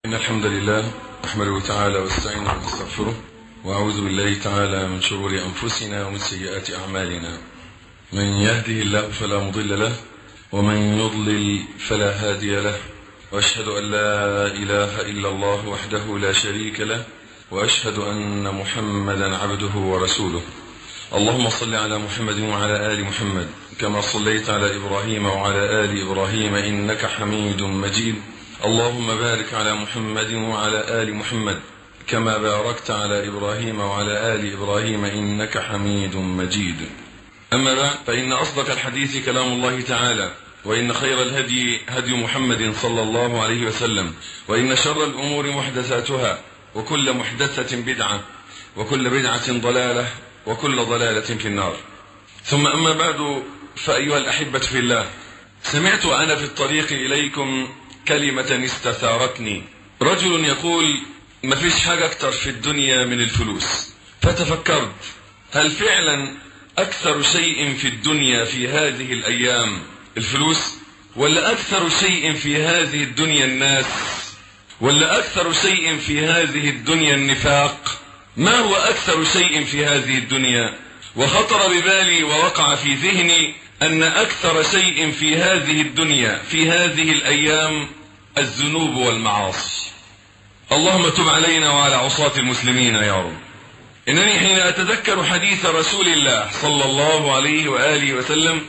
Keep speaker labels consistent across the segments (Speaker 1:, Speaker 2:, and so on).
Speaker 1: إن الحمد لله أحمده تعالى واستعينه ونستغفره وأعوذ بالله تعالى من شرور أنفسنا ومن سيئات أعمالنا من يهده الله فلا مضل له ومن يضلل فلا هادي له وأشهد أن لا إله إلا الله وحده لا شريك له وأشهد أن محمدا عبده ورسوله اللهم صل على محمد وعلى آل محمد كما صليت على إبراهيم وعلى آل إبراهيم إنك حميد مجيد اللهم بارك على محمد وعلى آل محمد كما باركت على إبراهيم وعلى آل إبراهيم إنك حميد مجيد أما بعد فإن أصدق الحديث كلام الله تعالى وإن خير الهدي هدي محمد صلى الله عليه وسلم وإن شر الأمور محدثاتها وكل محدثة بدعة وكل بدعة ضلالة وكل ضلالة في النار ثم أما بعد فأيها الأحبة في الله سمعت أنا في الطريق إليكم كلمة استثارتني رجل يقول ما فيش حاجة أكتر في الدنيا من الفلوس فتفكرت هل فعلا أكثر شيء في الدنيا في هذه الأيام الفلوس ولا أكثر شيء في هذه الدنيا الناس ولا أكثر شيء في هذه الدنيا النفاق ما هو أكثر شيء في هذه الدنيا وخطر ببالي ووقع في ذهني أن أكثر شيء في هذه الدنيا في هذه الأيام الذنوب والمعاصي اللهم تب علينا وعلى عصاة المسلمين يا رب إنني حين أتذكر حديث رسول الله صلى الله عليه وآله وسلم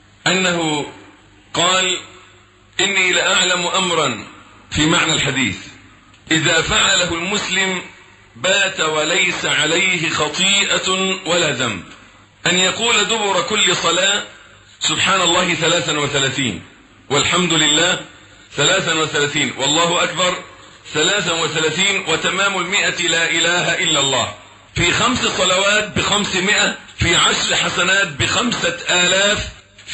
Speaker 1: أنه قال إني لأعلم أمرا في معنى الحديث إذا فعله المسلم بات وليس عليه خطيئة ولا ذنب أن يقول دبر كل صلاة سبحان الله ثلاثا وثلاثين والحمد لله ثلاثا وثلاثين والله أكبر ثلاثا وثلاثين وتمام المئة لا إله إلا الله في خمس صلوات بخمسمائة في عشر حسنات بخمسة آلاف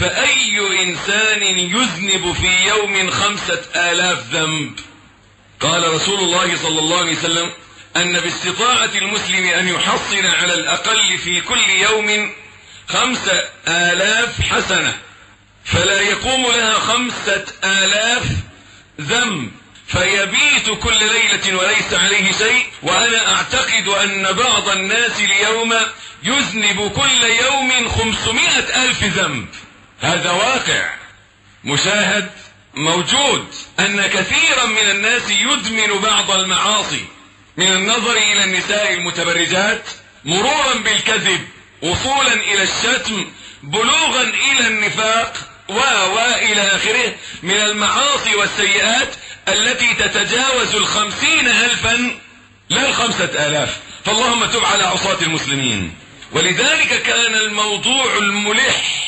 Speaker 1: فأي إنسان يذنب في يوم خمسة آلاف ذنب قال رسول الله صلى الله عليه وسلم أن باستطاعة المسلم أن يحصل على الأقل في كل يوم خمسة آلاف حسنة فلا يقوم لها خمسة آلاف ذنب فيبيت كل ليلة وليس عليه شيء وأنا أعتقد أن بعض الناس اليوم يذنب كل يوم خمسمائة ألف ذنب هذا واقع مشاهد موجود أن كثيرا من الناس يدمن بعض المعاصي من النظر إلى النساء المتبرجات مرورا بالكذب وصولا إلى الشتم بلوغا إلى النفاق و وإلى آخره من المعاصي والسيئات التي تتجاوز الخمسين ألفا لا الخمسة آلاف فاللهم تب على عصاة المسلمين ولذلك كان الموضوع الملح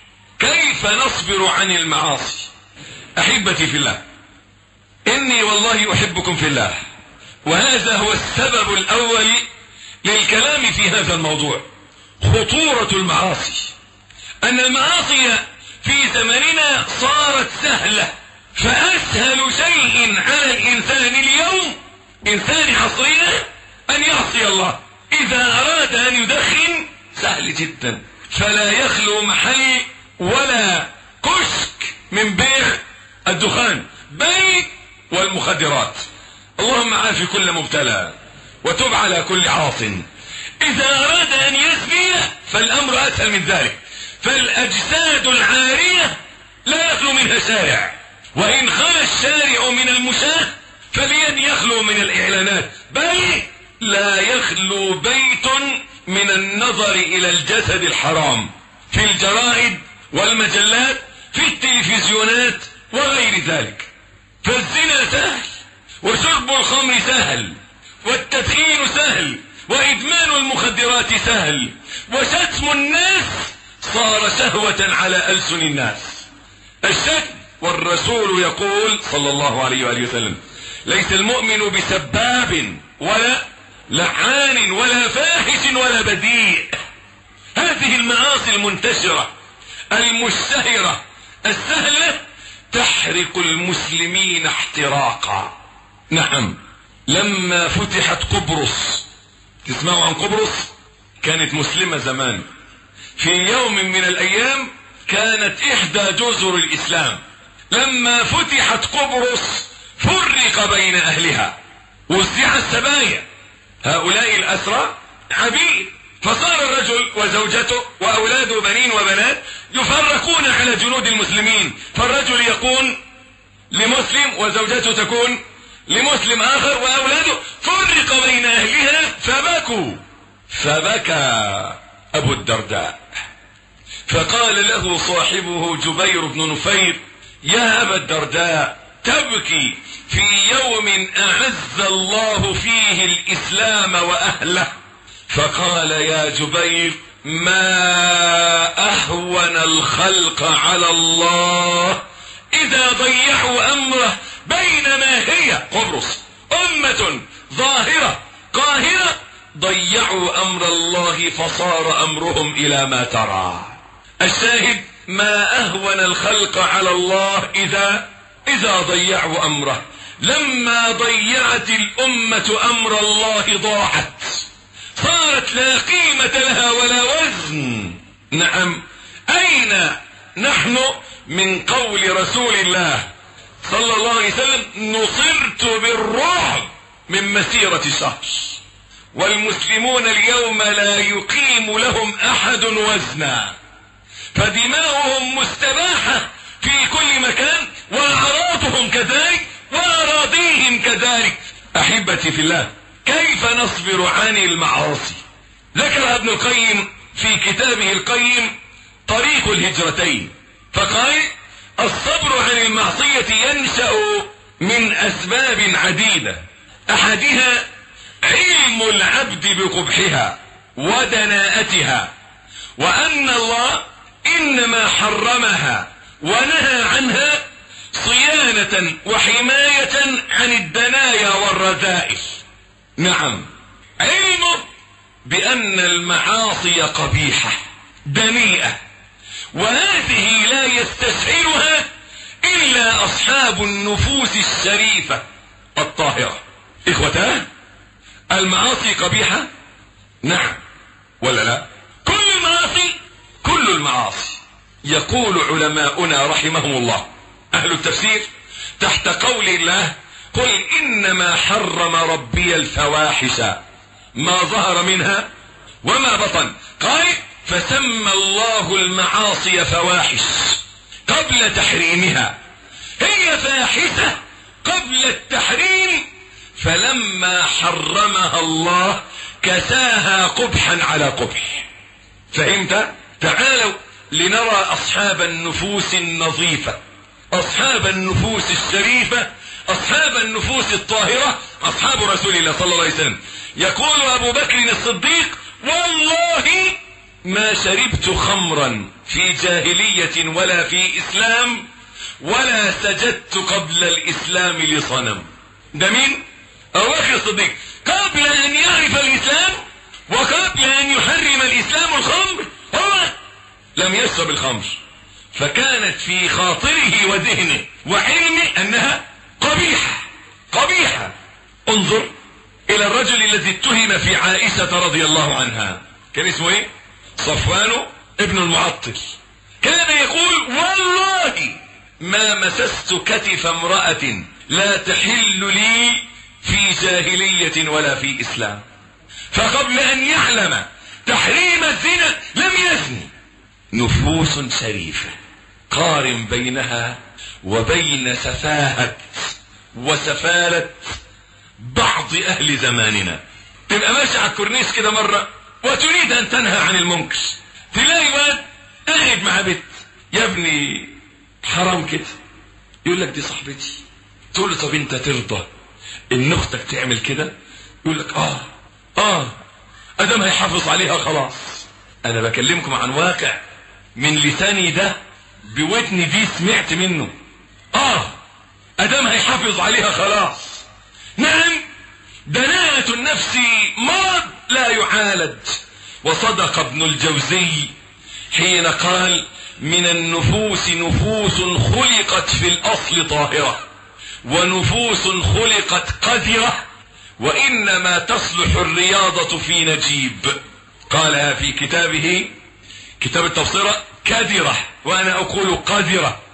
Speaker 1: كيف نصبر عن المعاصي أحبتي في الله إني والله أحبكم في الله وهذا هو السبب الأول للكلام في هذا الموضوع خطورة المعاصي أن المعاصي في زمننا صارت سهلة فأسهل شيء على الإنسان اليوم إنسان عصرنا أن يعصي الله إذا أراد أن يدخن سهل جدا فلا يخلو محل ولا كشك من بيع الدخان بل والمخدرات اللهم عافي كل مبتلى وتب على كل عاص إذا أراد أن يزني فالأمر أسهل من ذلك فالأجساد العارية لا يخلو منها شارع وإن خلى الشارع من المشاة فلين يخلو من الإعلانات بل لا يخلو بيت من النظر إلى الجسد الحرام في الجرائد والمجلات في التلفزيونات وغير ذلك فالزنا سهل وشرب الخمر سهل والتدخين سهل وإدمان المخدرات سهل وشتم الناس صار شهوة على ألسن الناس الشتم والرسول يقول صلى الله عليه وآله وسلم ليس المؤمن بسباب ولا لعان ولا فاحش ولا بديء هذه المعاصي المنتشرة المشتهرة السهلة تحرق المسلمين احتراقا نعم لما فتحت قبرص تسمعوا عن قبرص كانت مسلمة زمان في يوم من الايام كانت احدى جزر الاسلام لما فتحت قبرص فرق بين اهلها وزع السبايا هؤلاء الاسرى عبيد فصار الرجل وزوجته واولاده بنين وبنات يفرقون على جنود المسلمين فالرجل يكون لمسلم وزوجته تكون لمسلم اخر واولاده فرق بين اهلها فبكوا فبكى ابو الدرداء فقال له صاحبه جبير بن نفير يا ابا الدرداء تبكي في يوم اعز الله فيه الاسلام واهله فقال يا جبير ما اهون الخلق على الله اذا ضيعوا امره بينما هي قبرص امة ظاهرة قاهرة ضيعوا امر الله فصار امرهم الى ما ترى الشاهد ما اهون الخلق على الله اذا اذا ضيعوا امره لما ضيعت الامة امر الله ضاعت صارت لا قيمة لها ولا وزن نعم اين نحن من قول رسول الله صلى الله عليه وسلم نصرت بالرعب من مسيرة شهر والمسلمون اليوم لا يقيم لهم احد وزنا فدماؤهم مستباحة في كل مكان واعراضهم كذلك واراضيهم كذلك احبتي في الله كيف نصبر عن المعاصي ذكر ابن القيم في كتابه القيم طريق الهجرتين فقال الصبر عن المعصية ينشأ من اسباب عديدة احدها علم العبد بقبحها ودناءتها وان الله انما حرمها ونهى عنها صيانة وحماية عن الدنايا والرذائل نعم علمه بان المعاصي قبيحة دنيئة وهذه لا يستسهلها الا اصحاب النفوس الشريفة الطاهرة اخوتاه المعاصي قبيحة نعم ولا لا كل المعاصي كل المعاصي يقول علماؤنا رحمهم الله اهل التفسير تحت قول الله قل انما حرم ربي الفواحش ما ظهر منها وما بطن قال فسمى الله المعاصي فواحش قبل تحريمها هي فاحشة قبل التحريم فلما حرمها الله كساها قبحا على قبح فهمت تعالوا لنرى اصحاب النفوس النظيفة اصحاب النفوس الشريفة اصحاب النفوس الطاهرة اصحاب رسول الله صلى الله عليه وسلم يقول ابو بكر الصديق والله ما شربت خمرا في جاهلية ولا في اسلام ولا سجدت قبل الاسلام لصنم ده مين ابو بكر الصديق قبل ان يعرف الاسلام وقبل ان يحرم الاسلام الخمر هو لم يشرب الخمر فكانت في خاطره وذهنه وعلمه انها قبيحة قبيحة انظر الى الرجل الذي اتهم في عائشة رضي الله عنها كان اسمه ايه صفوان ابن المعطل كان يقول والله ما مسست كتف امرأة لا تحل لي في جاهلية ولا في اسلام فقبل ان يعلم تحريم الزنا لم يزني نفوس شريفة قارن بينها وبين سفاهة وسفالة بعض اهل زماننا تبقى ماشي على الكورنيش كده مرة وتريد ان تنهى عن المنكر تلاقي واد قاعد مع بنت يا ابني حرام كده يقول لك دي صاحبتي تقول له طب انت ترضى ان اختك تعمل كده يقول لك اه اه ادم هيحافظ عليها خلاص انا بكلمكم عن واقع من لساني ده بودني دي سمعت منه اه ادم هيحافظ عليها خلاص نعم دناءة النفس مرض لا يعالج وصدق ابن الجوزي حين قال من النفوس نفوس خلقت في الاصل طاهرة ونفوس خلقت قذرة وانما تصلح الرياضة في نجيب قالها في كتابه كتاب التبصرة كدرة وانا اقول قذرة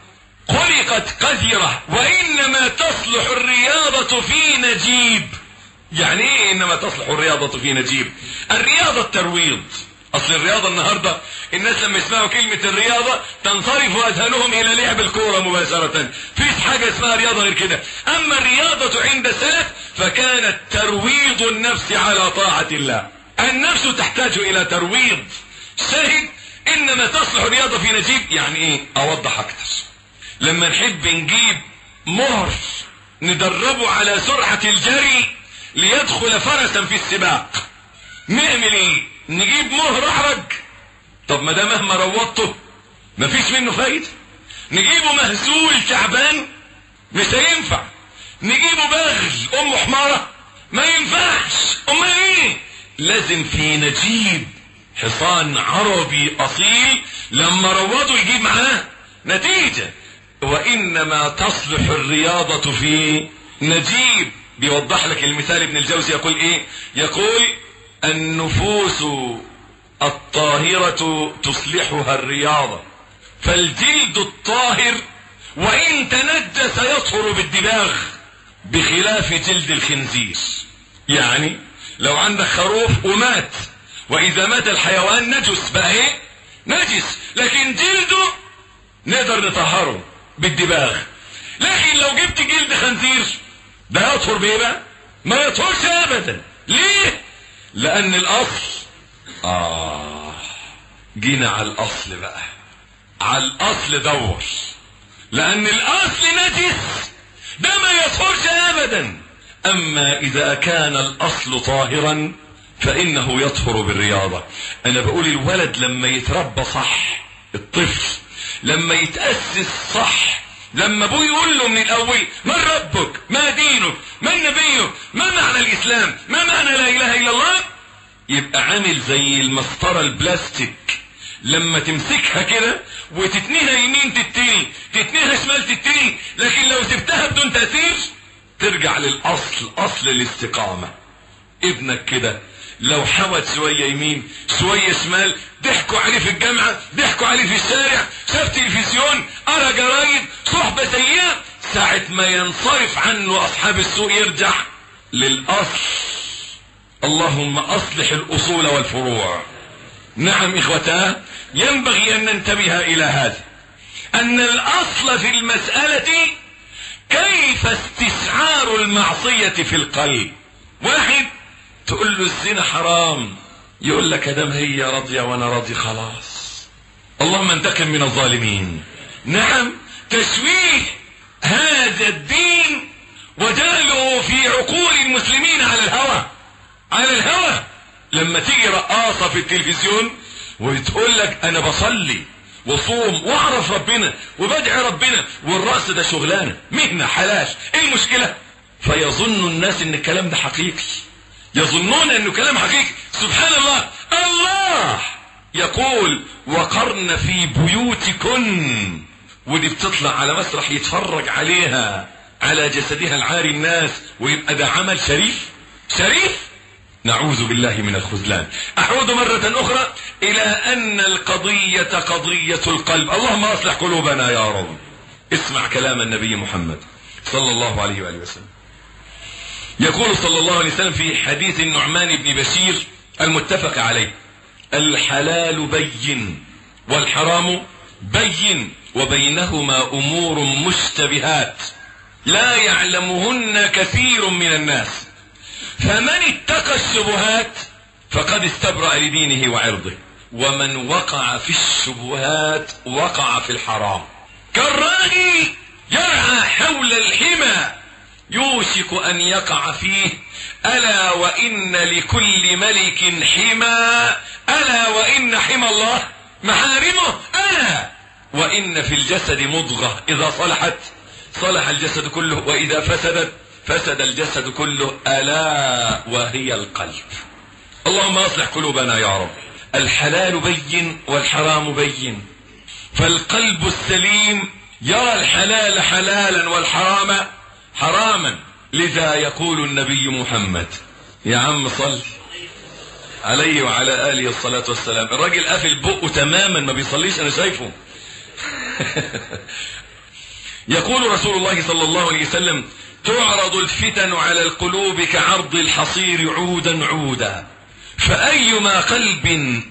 Speaker 1: خلقت قذرة وإنما تصلح الرياضة في نجيب يعني ايه انما تصلح الرياضة في نجيب الرياضة الترويض اصل الرياضة النهاردة الناس لما يسمعوا كلمة الرياضة تنصرف اذهانهم الى لعب الكورة مباشرة فيش حاجة اسمها رياضة غير كده اما الرياضة عند السلف فكانت ترويض النفس على طاعة الله النفس تحتاج الى ترويض شاهد انما تصلح الرياضة في نجيب يعني ايه اوضح اكتر لما نحب نجيب مهر ندربه على سرعة الجري ليدخل فرسا في السباق نعمل ايه نجيب مهر احرج طب ما ده مهما روضته مفيش منه فايدة نجيبه مهزول تعبان مش هينفع نجيبه بغل ام حمارة ما ينفعش امال ايه لازم في نجيب حصان عربي اصيل لما روضه يجيب معاه نتيجة وانما تصلح الرياضة في نجيب بيوضح لك المثال ابن الجوزي يقول ايه يقول النفوس الطاهرة تصلحها الرياضة فالجلد الطاهر وان تنجس يطهر بالدماغ بخلاف جلد الخنزير يعني لو عندك خروف ومات واذا مات الحيوان نجس بقى ايه نجس لكن جلده نقدر نطهره بالدباغ لكن لو جبت جلد خنزير ده يطهر بايه بقى ما يطهرش ابدا ليه لان الاصل اه جينا على الاصل بقى على الاصل دور لان الاصل نجس ده ما يطهرش ابدا اما اذا كان الاصل طاهرا فانه يطهر بالرياضة انا بقول الولد لما يتربى صح الطفل لما يتأسس صح لما ابوه يقول له من الاول من ربك ما دينك من نبيك ما معنى الاسلام ما معنى لا اله الا الله يبقى عامل زي المسطرة البلاستيك لما تمسكها كده وتتنيها يمين تتني تتنيها شمال تتني لكن لو سبتها بدون تأثير ترجع للاصل اصل الاستقامة ابنك كده لو حوت شوية يمين شوية شمال ضحكوا عليه في الجامعة ضحكوا عليه في الشارع شاف تلفزيون قرا جرايد صحبة سيئة ساعة ما ينصرف عنه اصحاب السوء يرجع للاصل اللهم اصلح الاصول والفروع نعم اخوتاه ينبغي ان ننتبه الى هذا ان الاصل في المسألة كيف استشعار المعصية في القلب واحد تقول له الزنا حرام يقول لك ادام هي راضية وانا راضي خلاص اللهم انتقم من الظالمين نعم تشويه هذا الدين وجعله في عقول المسلمين على الهوى على الهوى لما تيجي رقاصة في التلفزيون وتقول لك انا بصلي وصوم واعرف ربنا وبدعي ربنا والرأس ده شغلانة مهنة حلال ايه المشكلة فيظن الناس ان الكلام ده حقيقي يظنون انه كلام حقيقي سبحان الله الله يقول وقرن في بيوتكن ودي بتطلع على مسرح يتفرج عليها على جسدها العاري الناس ويبقى ده عمل شريف شريف نعوذ بالله من الخذلان اعود مرة اخرى الى ان القضية قضية القلب اللهم اصلح قلوبنا يا رب اسمع كلام النبي محمد صلى الله عليه وآله وسلم يقول صلى الله عليه وسلم في حديث النعمان بن بشير المتفق عليه الحلال بين والحرام بين وبينهما امور مشتبهات لا يعلمهن كثير من الناس فمن اتقى الشبهات فقد استبرأ لدينه وعرضه ومن وقع في الشبهات وقع في الحرام كالراعي يرعى حول الحمى يوشك ان يقع فيه الا وان لكل ملك حمى الا وان حمى الله محارمه الا وان في الجسد مضغة اذا صلحت صلح الجسد كله واذا فسدت فسد الجسد كله الا وهي القلب اللهم اصلح قلوبنا يا رب الحلال بين والحرام بين فالقلب السليم يرى الحلال حلالا والحرام حراما لذا يقول النبي محمد يا عم صل عليه وعلى آله الصلاة والسلام الراجل قافل بقه تماما ما بيصليش أنا شايفه يقول رسول الله صلى الله عليه وسلم تعرض الفتن على القلوب كعرض الحصير عودا عودا فأيما قلب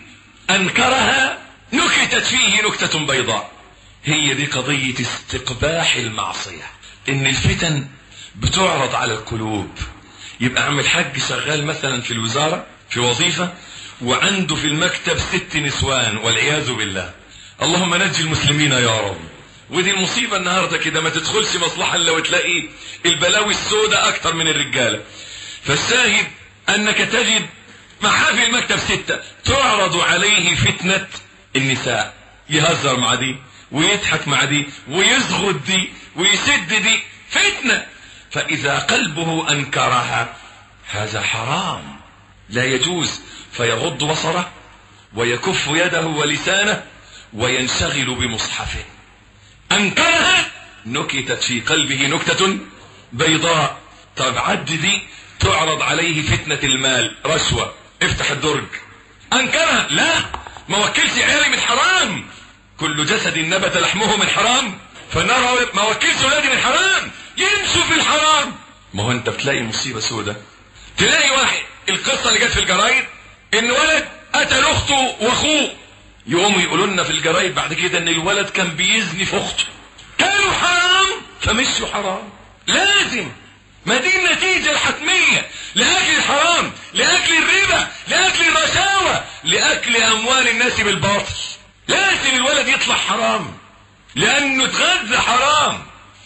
Speaker 1: أنكرها نكتت فيه نكتة بيضاء هي دي قضية استقباح المعصية ان الفتن بتعرض على القلوب يبقى عم الحاج شغال مثلا في الوزارة في وظيفة وعنده في المكتب ست نسوان والعياذ بالله اللهم نجي المسلمين يا رب ودي المصيبة النهاردة كده ما تدخلش مصلحة الا وتلاقي البلاوي السوداء اكتر من الرجالة فالشاهد انك تجد معاه في المكتب ستة تعرض عليه فتنة النساء يهزر مع دي ويضحك مع دي ويزغد دي ويسد دي فتنة فإذا قلبه أنكرها هذا حرام لا يجوز فيغض بصره ويكف يده ولسانه وينشغل بمصحفه أنكرها نكتت في قلبه نكتة بيضاء طب عد دي تعرض عليه فتنة المال رشوة افتح الدرج أنكرها لا ما وكلش عيالي من حرام كل جسد نبت لحمه من حرام فالنار ما وكلش ولادي من حرام يمشوا في الحرام ما هو انت بتلاقي مصيبة سودة تلاقي واحد القصة اللي جت في الجرايد ان ولد قتل اخته واخوه يقوموا يقولوا لنا في الجرايد بعد كده ان الولد كان بيزني في اخته كانوا حرام فمشوا حرام لازم ما دي النتيجة الحتمية لأكل الحرام لأكل الربا لأكل الرشاوى لأكل أموال الناس بالباطل لازم الولد يطلع حرام لأنه اتغذى حرام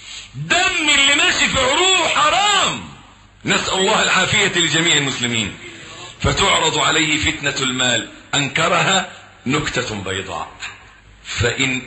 Speaker 1: دم اللي ماشي في عروقه حرام نسأل الله العافية لجميع المسلمين فتعرض عليه فتنة المال أنكرها نكتة بيضاء فإن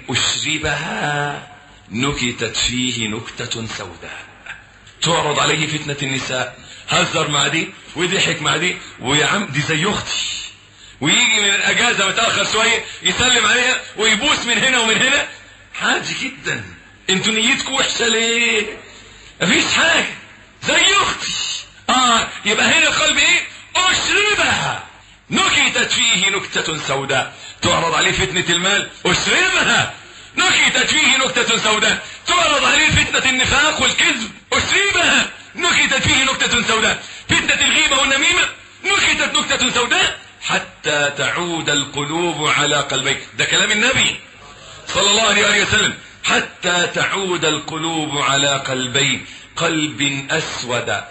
Speaker 1: أشربها نكتت فيه نكتة سوداء تعرض عليه فتنة النساء هزر مع دي وضحك مع دي ويا عم دي زي اختي ويجي من الاجازه متاخر شويه يسلم عليها ويبوس من هنا ومن هنا عادي جدا انتوا نيتكم وحشه ليه مفيش حاجه زي اختي اه يبقى هنا القلب ايه اشربها نكتت فيه نكتة سوداء تعرض عليه فتنة المال اشربها نكتت فيه نكتة سوداء تعرض عليه فتنة النفاق والكذب أشربها نكتت فيه نكتة سوداء فتنة الغيبة والنميمة نكتت نكتة سوداء حتى تعود القلوب على قلبيك ده كلام النبي صلى الله عليه وسلم حتى تعود القلوب على قلبين قلب أسود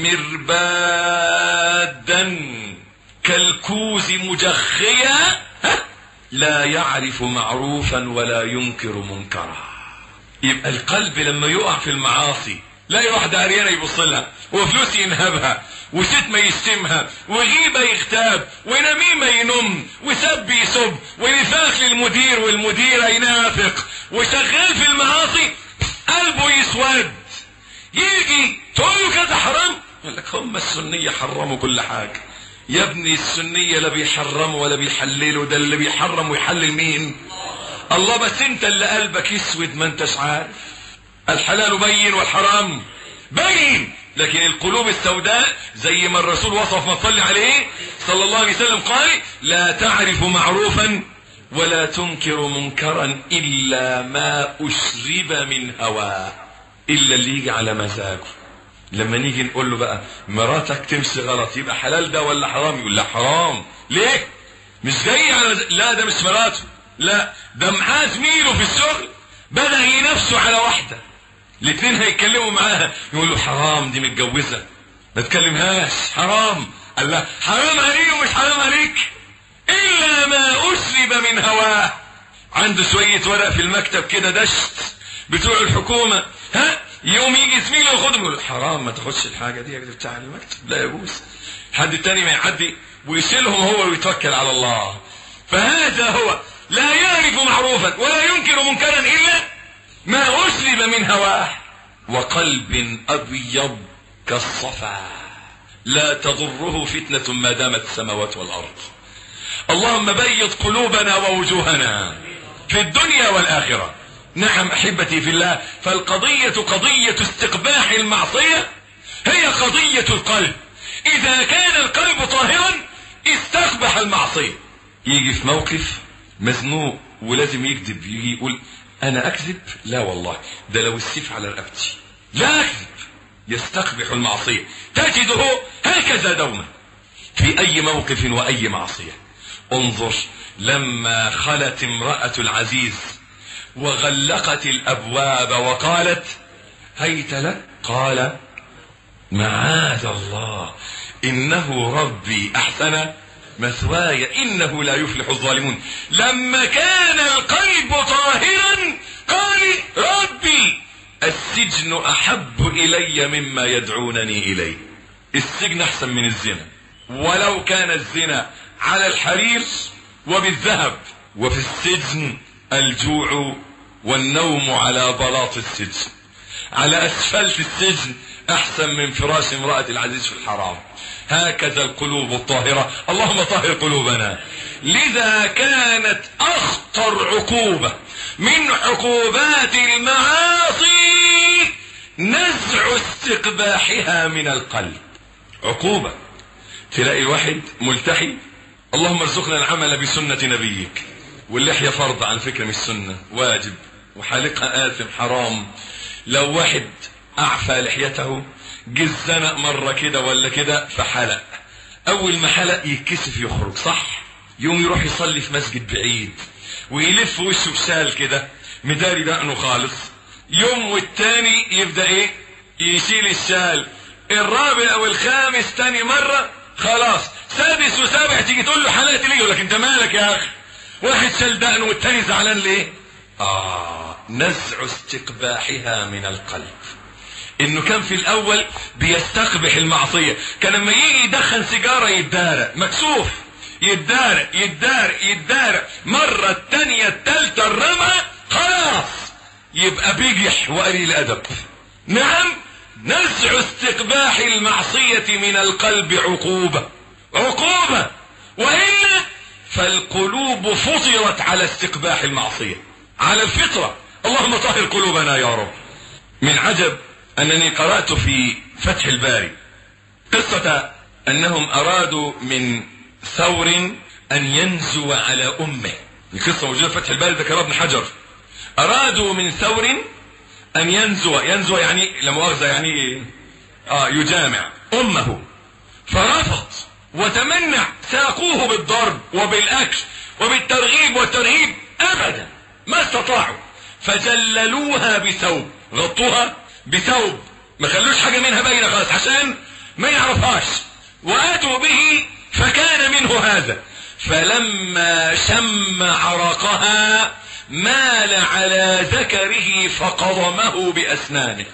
Speaker 1: مربادا كالكوز مجخيا لا يعرف معروفا ولا ينكر منكرا يبقى القلب لما يقع في المعاصي لاقي واحدة عريانة يبص لها وفلوس ينهبها وشتمة يشتمها وغيبة يغتاب ونميمة ينم وسب يسب ونفاق للمدير والمديرة ينافق وشغال في المعاصي قلبه يسود يجي تقول له كذا حرام يقول لك هم السنية حرموا كل حاجة يا ابني السنية لا بيحرموا ولا بيحللوا ده اللي بيحرم ويحلل مين الله بس انت اللي قلبك يسود ما انتش عارف الحلال بين والحرام بين لكن القلوب السوداء زي ما الرسول وصف ما صلي عليه صلى الله عليه وسلم قال لا تعرف معروفا ولا تنكر منكرا إلا ما أشرب من هواه إلا اللي يجي على مزاجه لما نيجي نقول له بقى مراتك تمشي غلط يبقى حلال ده ولا حرام يقول لا حرام ليه مش جاي على مزاج. لا ده مش مراته لا ده معاه زميله في الشغل بدأ ينافسه على واحدة الاثنين هيتكلموا معاها يقول له حرام دي متجوزة ما تكلمهاش حرام قال لا حرام عليه ومش حرام عليك إلا ما أشرب من هواه عنده شوية ورق في المكتب كده دشت بتوع الحكومة ها يوم يجي زميله ياخدهم يقول حرام ما تاخدش الحاجة دي بتاع المكتب لا يجوز حد تاني ما يعدي ويشيلهم هو ويتوكل على الله فهذا هو لا يعرف معروفا ولا ينكر منكرا إلا ما أسلب من هواه وقلب أبيض كالصفا لا تضره فتنة ما دامت السماوات والأرض اللهم بيض قلوبنا ووجوهنا في الدنيا والآخرة نعم أحبتي في الله فالقضية قضية استقباح المعصية هي قضية القلب إذا كان القلب طاهرا استقبح المعصية يجي في موقف مزنوق ولازم يكذب يجي يقول انا اكذب لا والله ده لو السيف على رقبتي لا اكذب يستقبح المعصية تجده هكذا دوما في اي موقف واي معصية انظر لما خلت امرأة العزيز وغلقت الابواب وقالت هيت لك قال معاذ الله انه ربي احسن مثواي انه لا يفلح الظالمون لما كان القلب طاهرا قال ربي السجن احب الي مما يدعونني اليه السجن احسن من الزنا ولو كان الزنا على الحرير وبالذهب وفي السجن الجوع والنوم على بلاط السجن على اسفلت السجن احسن من فراش امرأة العزيز في الحرام هكذا القلوب الطاهرة اللهم طهر قلوبنا لذا كانت اخطر عقوبة من عقوبات المعاصي نزع استقباحها من القلب عقوبة تلاقي واحد ملتحي اللهم ارزقنا العمل بسنة نبيك واللحية فرض على فكرة مش سنة واجب وحالقها آثم حرام لو واحد اعفى لحيته جه الزنق مرة كده ولا كده فحلق اول ما حلق يتكسف يخرج صح يوم يروح يصلي في مسجد بعيد ويلف وشه بشال كده مداري دقنه خالص يوم والتاني يبدأ ايه يشيل الشال الرابع او الخامس تاني مرة خلاص سادس وسابع تيجي تقول له حلقت ليه يقول لك انت مالك يا اخي واحد شال دقنه والتاني زعلان ليه اه نزع استقباحها من القلب انه كان في الاول بيستقبح المعصية كان لما يجي يدخن سيجارة يتدارى مكسوف يتدارى يتدارى يتدارى مرة التانية التالتة الرمى خلاص يبقى بيجح وقليل ادب نعم نزع استقباح المعصية من القلب عقوبة عقوبة وإلا فالقلوب فطرت على استقباح المعصية على الفطرة اللهم طهر قلوبنا يا رب من عجب أنني قرأت في فتح الباري قصة أنهم أرادوا من ثور أن ينزو على أمه القصة موجودة في فتح الباري ذكرها ابن حجر أرادوا من ثور أن ينزو ينزو يعني لمؤاخذة يعني آه يجامع أمه فرفض وتمنع ساقوه بالضرب وبالأكل وبالترغيب والترهيب أبدا ما استطاعوا فجللوها بثوب غطوها بثوب ما خلوش حاجة منها باينة خالص عشان ما يعرفهاش وآتوا به فكان منه هذا فلما شم عرقها مال على ذكره فقضمه بأسنانه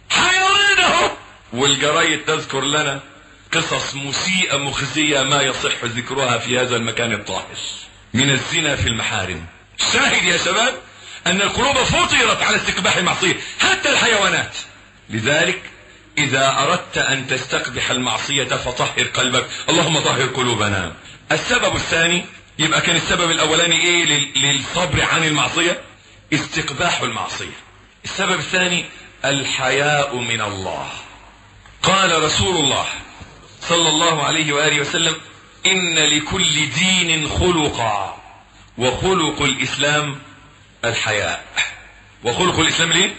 Speaker 1: حيوانه والجرايد تذكر لنا قصص مسيئة مخزية ما يصح ذكرها في هذا المكان الطاهر من الزنا في المحارم شاهد يا شباب ان القلوب فطرت على استقباح المعصية حتى الحيوانات لذلك اذا اردت ان تستقبح المعصية فطهر قلبك اللهم طهر قلوبنا السبب الثاني يبقى كان السبب الاولاني ايه للصبر عن المعصية استقباح المعصية السبب الثاني الحياء من الله قال رسول الله صلى الله عليه وآله وسلم إن لكل دين خلقا وخلق الإسلام الحياء وخلق الإسلام ليه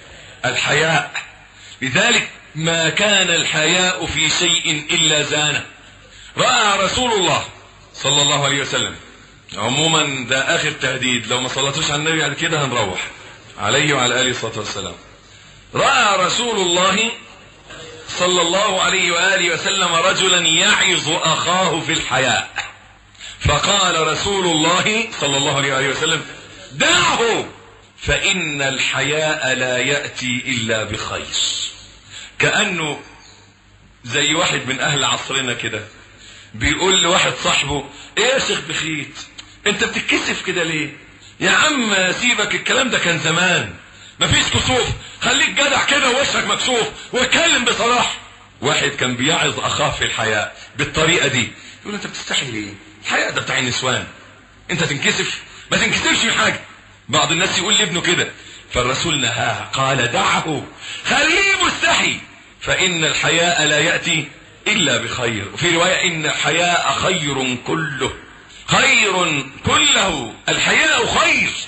Speaker 1: الحياء لذلك ما كان الحياء في شيء إلا زانه رأى رسول الله صلى الله عليه وسلم عموما ده آخر تهديد لو ما صلتوش على النبي على كده هنروح عليه وعلى آله الصلاة والسلام رأى رسول الله صلى الله عليه وآله وسلم رجلا يعظ أخاه في الحياء فقال رسول الله صلى الله عليه وآله وسلم دعه فإن الحياء لا يأتي إلا بخير كأنه زي واحد من أهل عصرنا كده بيقول لواحد صاحبه ايه يا شيخ بخيت انت بتتكسف كده ليه يا عم سيبك الكلام ده كان زمان مفيش كسوف خليك جدع كده ووشك مكسوف واتكلم بصراحه واحد كان بيعظ اخاه في الحياء بالطريقه دي يقول انت بتستحي ليه الحياء ده بتاع النسوان انت تنكسف ما تنكسفش من حاجه بعض الناس يقول لابنه كده فالرسول نهاه قال دعه خليه مستحي فان الحياء لا ياتي الا بخير وفي روايه ان الحياء خير كله خير كله الحياء خير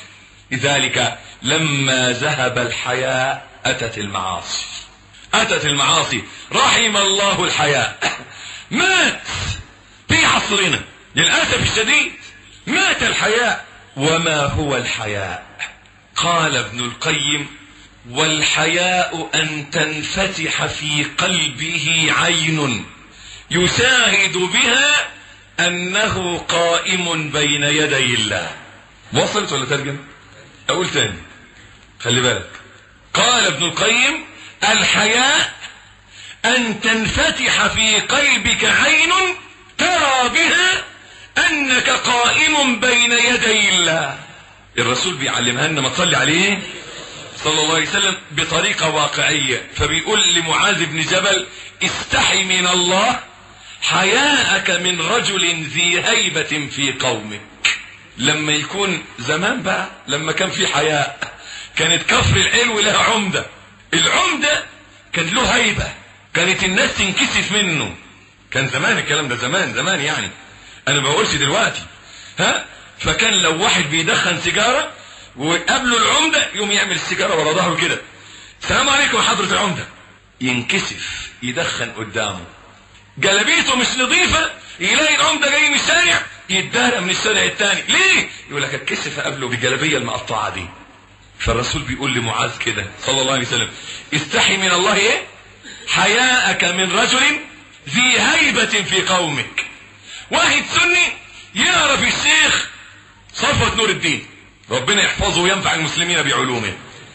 Speaker 2: لذلك لما ذهب الحياء أتت المعاصي أتت المعاصي رحم الله الحياء مات في عصرنا للأسف الشديد مات الحياء وما هو الحياء قال ابن القيم والحياء أن تنفتح في قلبه عين يشاهد بها أنه قائم بين يدي الله وصلت ولا ترجم أقول تاني خلي بالك قال ابن القيم الحياء أن تنفتح في قلبك عين ترى بها أنك قائم بين يدي الله الرسول بيعلمها لنا ما تصلي عليه صلى الله عليه وسلم بطريقة واقعية فبيقول لمعاذ بن جبل استحي من الله حياءك من رجل ذي هيبة في قومك لما يكون زمان بقى لما كان في حياء كانت كفر العلو لها عمدة العمدة كان له هيبة كانت الناس تنكسف منه كان زمان الكلام ده زمان زمان يعني انا ما بقولش دلوقتي ها فكان لو واحد بيدخن سيجاره وقابله العمده يقوم يعمل السيجاره ورا ظهره كده السلام عليكم يا حضره العمده ينكسف يدخن قدامه جلابيته مش نظيفه يلاقي العمده جاي من الشارع يتدارى من الشارع الثاني ليه يقول لك اتكسف قبله بالجلابيه المقطعه دي فالرسول بيقول لمعاذ كده صلى الله عليه وسلم استحي من الله ايه حياءك من رجل ذي هيبة في قومك واحد سني يعرف الشيخ صفوة نور الدين ربنا يحفظه وينفع المسلمين بعلومه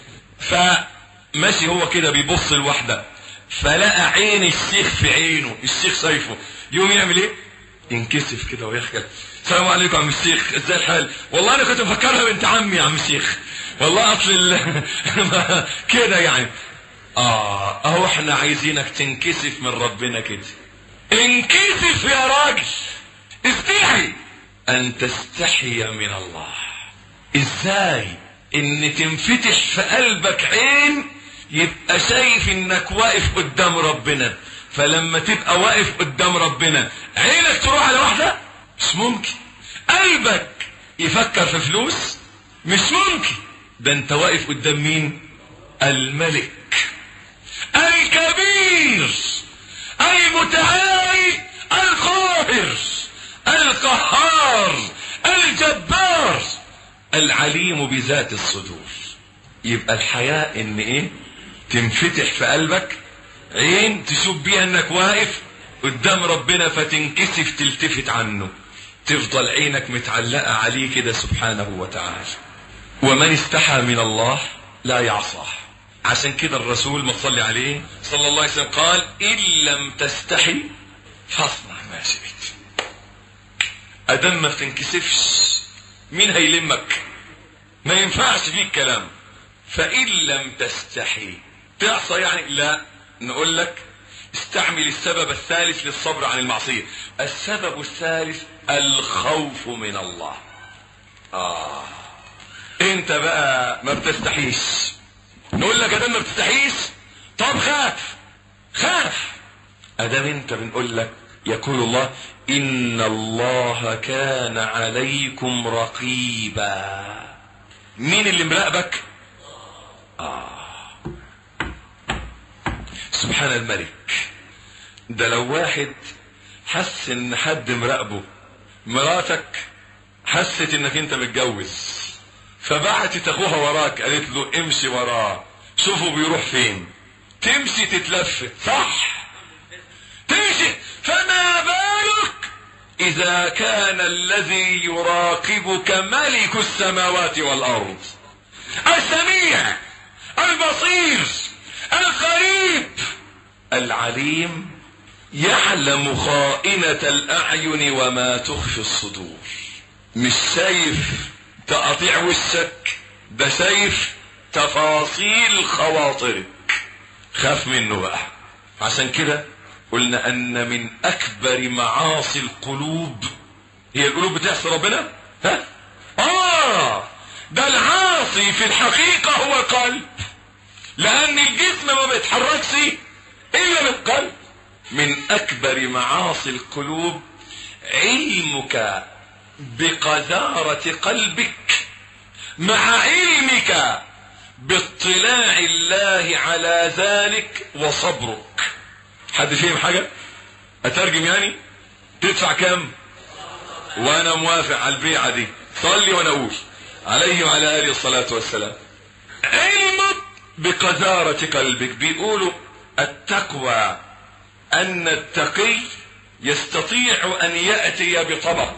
Speaker 2: فماشي هو كده بيبص الواحدة فلقى عين الشيخ في عينه الشيخ شايفه يقوم يعمل ايه ينكسف كده ويخجل السلام عليكم يا عم الشيخ ازاي الحال والله انا كنت مفكرها بنت عمي يا عم الشيخ والله اصل ال... كده يعني اه اهو احنا عايزينك تنكسف من ربنا كده انكسف يا راجل استحي ان تستحي من الله ازاي ان تنفتح في قلبك عين يبقى شايف انك واقف قدام ربنا فلما تبقى واقف قدام ربنا عينك تروح على واحدة مش ممكن قلبك يفكر في فلوس مش ممكن ده انت واقف قدام مين الملك الكبير المتعالي القاهر القهار الجبار العليم بذات الصدور يبقى الحياء ان ايه تنفتح في قلبك عين تشوف بيها انك واقف قدام ربنا فتنكسف تلتفت عنه تفضل عينك متعلقة عليه كده سبحانه وتعالى ومن استحى من الله لا يعصاه عشان كده الرسول ما تصلي عليه صلى الله عليه وسلم قال إن لم تستحي فاصنع ما شئت أدم ما بتنكسفش مين هيلمك ما ينفعش فيك كلام فإن لم تستحي تعصى يعني لا نقول لك استعمل السبب الثالث للصبر عن المعصية السبب الثالث الخوف من الله آه انت بقى ما بتستحيش نقول لك ادام ما بتستحيش طب خاف خاف ادام انت بنقول لك يقول الله ان الله كان عليكم رقيبا مين اللي مراقبك آه. سبحان الملك ده لو واحد حس ان حد مراقبه مراتك حست انك انت متجوز فبعتت اخوها وراك قالت له امشي وراه شوفوا بيروح فين تمشي تتلفت صح تمشي فما بالك اذا كان الذي يراقبك ملك السماوات والارض السميع البصير القريب العليم يعلم خائنة الأعين وما تخفي الصدور مش شايف تقطيع وشك ده شايف تفاصيل خواطرك خاف منه بقى عشان كده قلنا أن من أكبر معاصي القلوب هي القلوب بتعصي ربنا ها آه ده العاصي في الحقيقة هو القلب لأن الجسم ما بيتحركش إلا بالقلب من أكبر معاصي القلوب علمك بقذارة قلبك مع علمك باطلاع الله على ذلك وصبرك حد فيهم حاجة اترجم يعني تدفع كم وانا موافق على البيعة دي صلي وانا اقول عليه وعلى اله الصلاة والسلام علمك بقذارة قلبك بيقولوا التقوى ان التقي يستطيع ان يأتي بطبق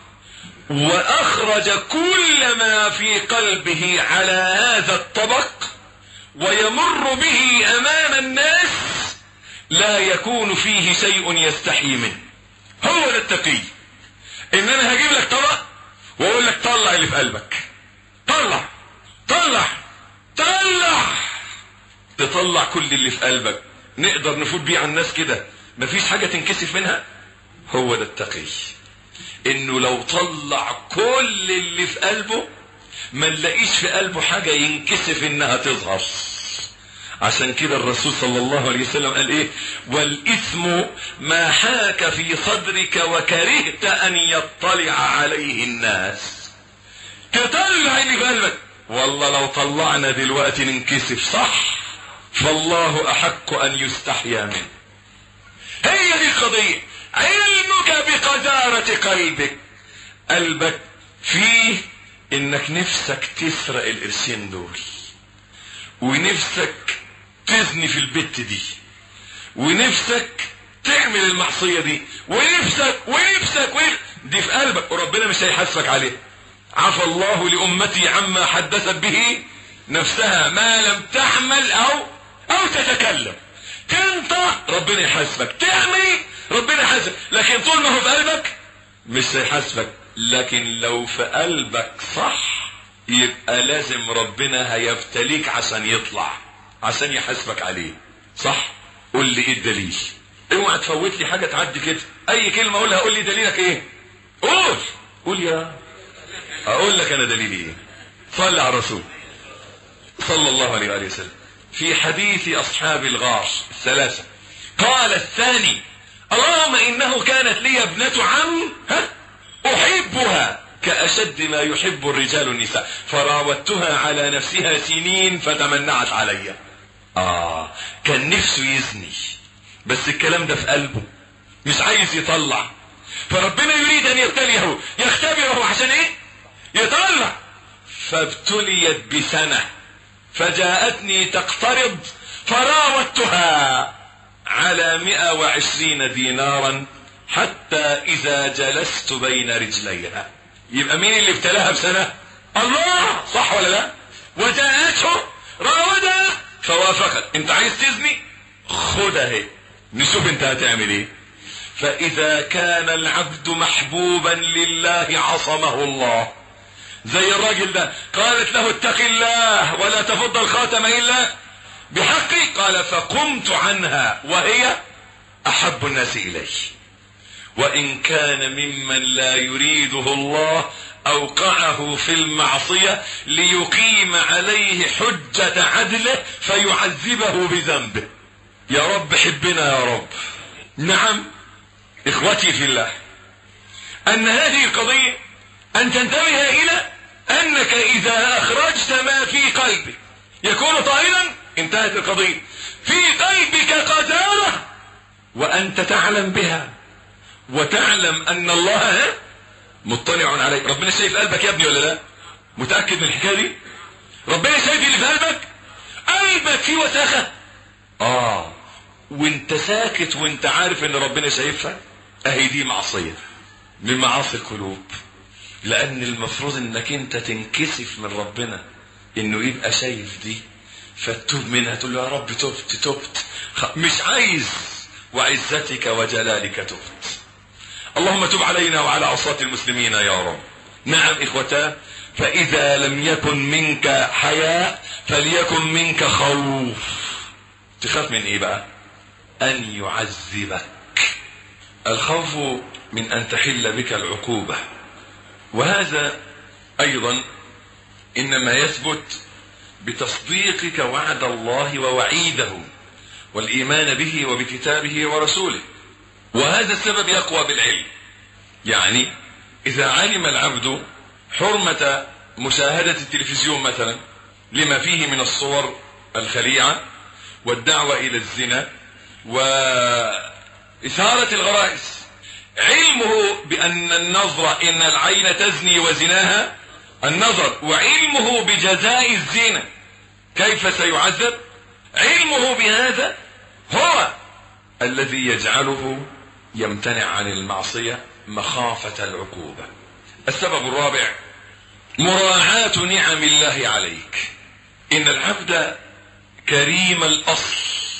Speaker 2: واخرج كل ما في قلبه على هذا الطبق ويمر به امام الناس لا يكون فيه شيء يستحي منه هو ده التقي ان انا هجيب لك طبق واقول لك طلع اللي في قلبك طلع طلع طلع تطلع كل اللي في قلبك نقدر نفوت بيه على الناس كده مفيش حاجة تنكسف منها هو ده التقي انه لو طلع كل اللي في قلبه ما نلاقيش في قلبه حاجة ينكسف انها تظهر عشان كده الرسول صلى الله عليه وسلم قال ايه والاثم ما حاك في صدرك وكرهت ان يطلع عليه الناس تطلع اللي في قلبك والله لو طلعنا دلوقتي ننكسف صح فالله احق ان يستحيا منه هي دي القضية علمك بقذارة قلبك قلبك فيه انك نفسك تسرق القرشين دول ونفسك تزني في البت دي ونفسك تعمل المعصية دي ونفسك ونفسك ونفسك دي في قلبك وربنا مش هيحاسبك عليه عفى الله لأمتي عما حدثت به نفسها ما لم تحمل أو أو تتكلم تنطق ربنا يحاسبك تعمل ربنا يحاسبك لكن طول ما هو في قلبك مش هيحاسبك لكن لو في قلبك صح يبقى لازم ربنا هيبتليك عشان يطلع عشان يحاسبك عليه صح قول لي ايه الدليل اوعى تفوت لي حاجه تعدي كده اي كلمه اقولها قول لي دليلك ايه قول قول يا اقول لك انا دليلي ايه صلى على الرسول صلى الله عليه وآله وسلم في حديث اصحاب الغار الثلاثه قال الثاني اللهم انه كانت لي ابنه عم ها احبها كأشد ما يحب الرجال النساء فراودتها على نفسها سنين فتمنعت علي آه كان نفسه يزني بس الكلام ده في قلبه مش عايز يطلع فربنا يريد ان يبتليه يختبره عشان ايه يطلع فابتليت بسنة فجاءتني تقترض فراودتها على مئة وعشرين دينارا حتى اذا جلست بين رجليها يبقى مين اللي ابتلاها بسنة الله صح ولا لا وجاءته راودها فوافقت انت عايز تزني خدها اهي نشوف انت هتعمل ايه فاذا كان العبد محبوبا لله عصمه الله زي الراجل ده قالت له اتق الله ولا تفض الخاتم الا بحقي قال فقمت عنها وهي احب الناس الي وان كان ممن لا يريده الله اوقعه في المعصية ليقيم عليه حجة عدله فيعذبه بذنبه يا رب حبنا يا رب نعم اخوتي في الله ان هذه القضية ان تنتبه الى انك اذا اخرجت ما في قلبك يكون طائلا انتهت القضية في قلبك قذارة وانت تعلم بها وتعلم ان الله مطلع عليك ربنا شايف قلبك يا ابني ولا لا متأكد من الحكاية دي ربنا شايف اللي في قلبك قلبك فيه وساخة اه وانت ساكت وانت عارف ان ربنا شايفها اهي دي معصية من معاصي القلوب لان المفروض انك انت تنكسف من ربنا انه يبقى شايف دي فتوب منها تقول له يا رب تبت تبت مش عايز وعزتك وجلالك تبت اللهم تب علينا وعلى عصاة المسلمين يا رب نعم اخوتا فاذا لم يكن منك حياء فليكن منك خوف تخاف من ايه بقى ان يعذبك الخوف من ان تحل بك العقوبة وهذا ايضا انما يثبت بتصديقك وعد الله ووعيده والايمان به وبكتابه ورسوله وهذا السبب يقوى بالعلم يعني اذا علم العبد حرمة مشاهدة التلفزيون مثلا لما فيه من الصور الخليعة والدعوة إلى الزنا وإثارة الغرائز علمه بأن النظر إن العين تزني وزناها النظر وعلمه بجزاء الزنا كيف سيعذب علمه بهذا هو الذي يجعله يمتنع عن المعصية مخافة العقوبة السبب الرابع مراعاة نعم الله عليك إن العبد كريم الأصل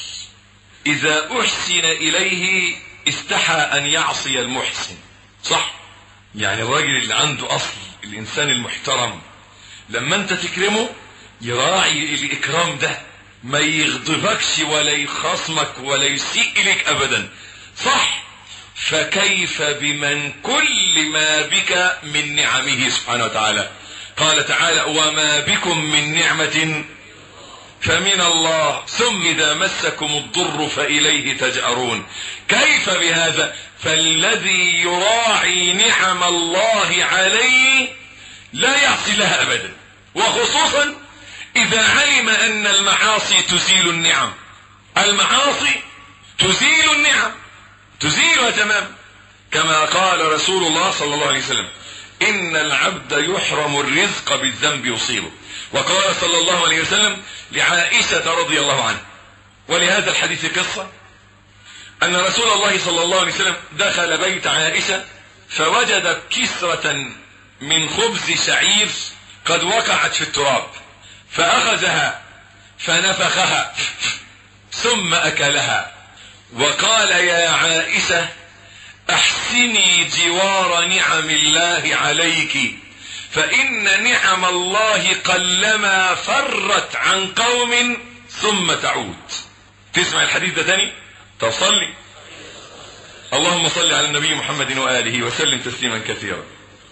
Speaker 2: إذا أحسن إليه استحى أن يعصي المحسن صح يعني الراجل اللي عنده أصل الإنسان المحترم لما أنت تكرمه يراعي الإكرام ده ما يغضبكش ولا يخصمك ولا يسيء إليك أبدا صح فكيف بمن كل ما بك من نعمه سبحانه وتعالى قال تعالى وما بكم من نعمة فمن الله ثم إذا مسكم الضر فإليه تجأرون كيف بهذا فالذي يراعي نعم الله عليه لا يعصي لها أبدا وخصوصا إذا علم أن المعاصي تزيل النعم المعاصي تزيل النعم تزيلها تمام كما قال رسول الله صلى الله عليه وسلم إن العبد يحرم الرزق بالذنب يصيبه وقال صلى الله عليه وسلم لعائشة رضي الله عنها ولهذا الحديث قصة أن رسول الله صلى الله عليه وسلم دخل بيت عائشة فوجد كسرة من خبز شعير قد وقعت في التراب فأخذها فنفخها ثم أكلها وقال يا عائشة احسني جوار نعم الله عليك فإن نعم الله قلما فرت عن قوم ثم تعود تسمع الحديث ده تاني طب صلي اللهم صل على النبي محمد وآله وسلم تسليما كثيرا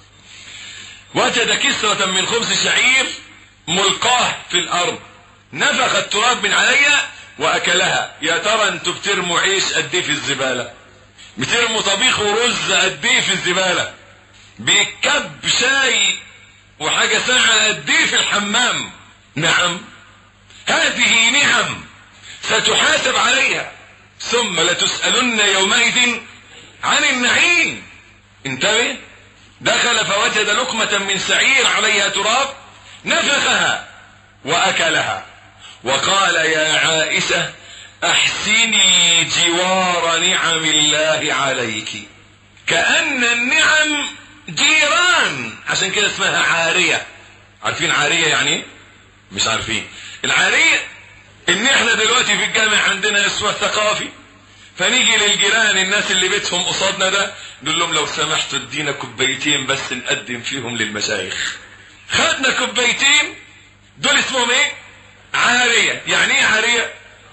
Speaker 2: وجد كسرة من خبز شعير ملقاه في الأرض نفخ التراب من عليها وأكلها يا ترى انتوا بترموا عيش قد ايه في الزبالة بترموا طبيخ ورز قد ايه في الزبالة بكب شاي وحاجة ساعة قد ايه في الحمام نعم هذه نعم ستحاسب عليها ثم لتسألن يومئذ عن النعيم انتبه دخل فوجد لقمة من سعير عليها تراب نفخها وأكلها وقال يا عائشة احسني جوار نعم الله عليك كأن النعم جيران عشان كده اسمها عارية عارفين عارية يعني مش عارفين العارية ان احنا دلوقتي في الجامع عندنا اسمه ثقافي فنيجي للجيران الناس اللي بيتهم قصادنا ده نقول لهم لو سمحتوا ادينا كوبايتين بس نقدم فيهم للمشايخ خدنا كوبايتين دول اسمهم ايه عارية يعني ايه عارية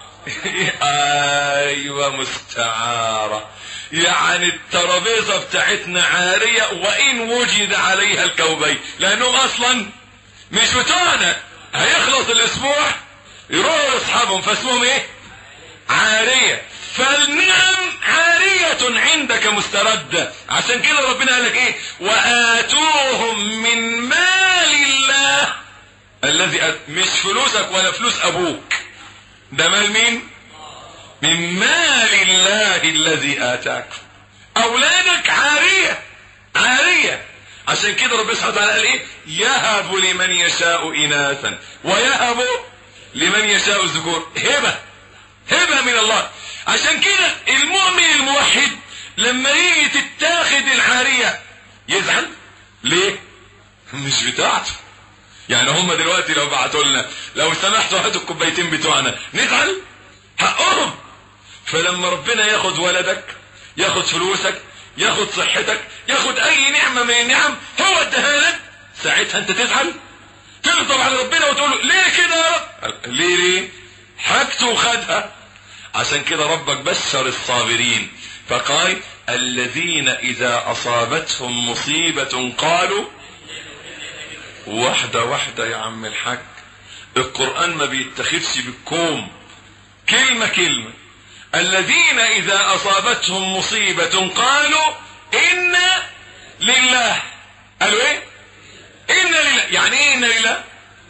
Speaker 2: ايوه مستعارة يعني الترابيزة بتاعتنا عارية وان وجد عليها الكوبي لانهم اصلا مش بتوعنا هيخلص الاسبوع يروحوا لاصحابهم فاسمهم ايه عارية فالنعم عارية عندك مستردة عشان كده ربنا قال لك ايه واتوهم من مال الله الذي أت... مش فلوسك ولا فلوس ابوك ده مال مين من مال الله الذي اتاك اولادك عارية عارية عشان كده ربنا سبحانه وتعالى قال ايه يهب لمن يشاء اناثا ويهب لمن يشاء الذكور هبة هبة من الله عشان كده المؤمن الموحد لما يجي تتاخد العارية يزعل ليه مش بتاعته يعني هم دلوقتي لو بعتوا لنا لو سمحتوا هاتوا الكوبايتين بتوعنا نزعل حقهم فلما ربنا ياخد ولدك ياخد فلوسك ياخد صحتك ياخد اي نعمة من النعم هو اداها لك ساعتها انت تزعل تغضب على ربنا وتقول له ليه كده يا رب ليه ليه حاجته وخدها عشان كده ربك بشر الصابرين فقال الذين اذا اصابتهم مصيبة قالوا واحدة واحدة يا عم الحاج القرآن ما بيتخذش بالكوم كلمة كلمة الذين اذا اصابتهم مصيبة قالوا انا لله قالوا ايه انا لله يعني ايه انا لله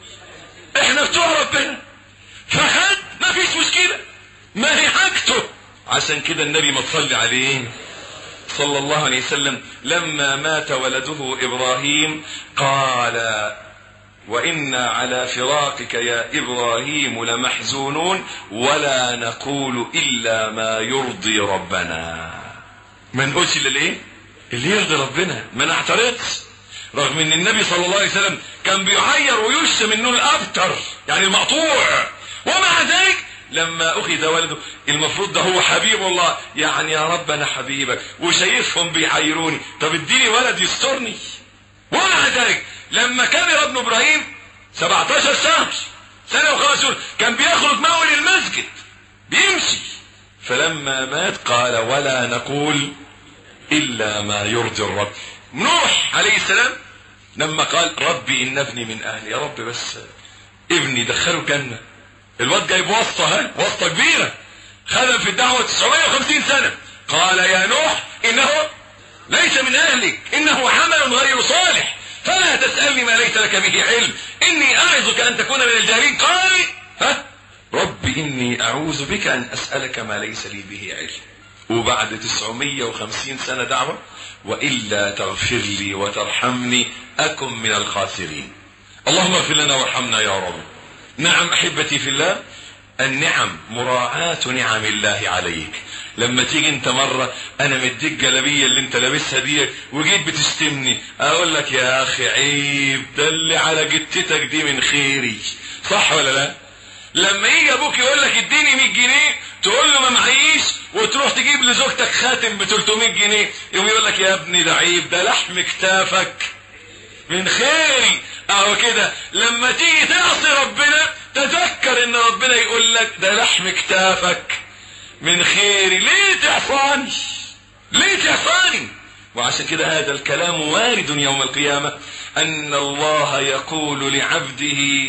Speaker 2: احنا بتوع ربنا فخد ما فيش مشكلة ما هي حاجته عشان كده النبي ما تصلي عليه صلى الله عليه وسلم لما مات ولده ابراهيم قال وانا على فراقك يا ابراهيم لمحزونون ولا نقول الا ما يرضي ربنا ما نقولش الا الايه اللي يرضي ربنا ما نعترضش رغم ان النبي صلى الله عليه وسلم كان بيعير ويشتم منه الابتر يعني المقطوع ومع ذلك لما اخذ ولده المفروض ده هو حبيب الله يعني يا رب انا حبيبك وشايفهم بيحيروني طب اديني ولد يسترني ومع ذلك لما كبر ابن ابراهيم 17 شهر سنة وخمس شهور كان بيخرج معه للمسجد بيمشي فلما مات قال ولا نقول الا ما يرضي الرب نوح عليه السلام لما قال ربي ان ابني من اهلي يا رب بس ابني دخله الجنة الواد جايب واسطة ها واسطة كبيرة خدم في الدعوة 950 سنة قال يا نوح انه ليس من اهلك انه عمل غير صالح فلا تسألني ما ليس لك به علم اني اعظك ان تكون من الجاهلين قال ها رب اني اعوذ بك ان اسألك ما ليس لي به علم وبعد 950 سنة دعوة وإلا تغفر لي وترحمني أكن من الخاسرين اللهم اغفر لنا وارحمنا يا رب نعم أحبتي في الله النعم مراعاة نعم الله عليك لما تيجي انت مرة انا مديك جلبية اللي انت لابسها دي وجيت بتشتمني اقول لك يا اخي عيب ده اللي على جتتك دي من خيري صح ولا لا لما يجي ابوك يقول لك اديني 100 جنيه تقول له ما معيش وتروح تجيب لزوجتك خاتم ب 300 جنيه يقوم يقول لك يا ابني ده عيب ده لحم كتافك من خيري اهو كده لما تيجي تعصي ربنا تذكر ان ربنا يقول لك ده لحم كتافك من خيري ليه تعصاني ليه تعصاني وعشان كده هذا الكلام وارد يوم القيامة ان الله يقول لعبده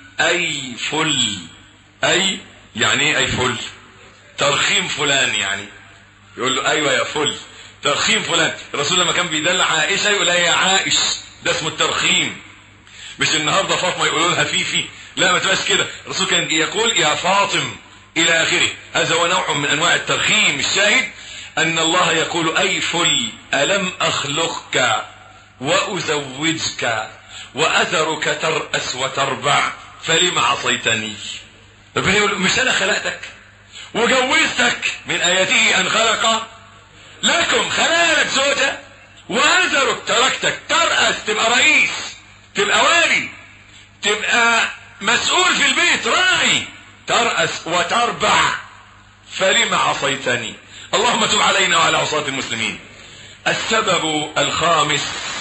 Speaker 2: اي فل اي يعني ايه اي فل ترخيم فلان يعني يقول له ايوه يا فل ترخيم فلان الرسول لما كان بيدلع عائشة يقول يا عائش ده اسمه الترخيم مش النهارده فاطمه يقولوا لها فيفي لا ما تبقاش كده الرسول كان يقول يا فاطم الى اخره هذا هو نوع من انواع الترخيم الشاهد ان الله يقول اي فل الم اخلقك وازوجك واثرك تراس وتربع فلم عصيتني ربنا يقول مش انا خلقتك وجوزتك من اياته ان خلق لكم خلالك زوجة واثرك تركتك ترأس تبقى رئيس تبقى والي تبقى مسؤول في البيت راعي ترأس وتربع فلم عصيتني اللهم تب علينا وعلى عصاة المسلمين السبب الخامس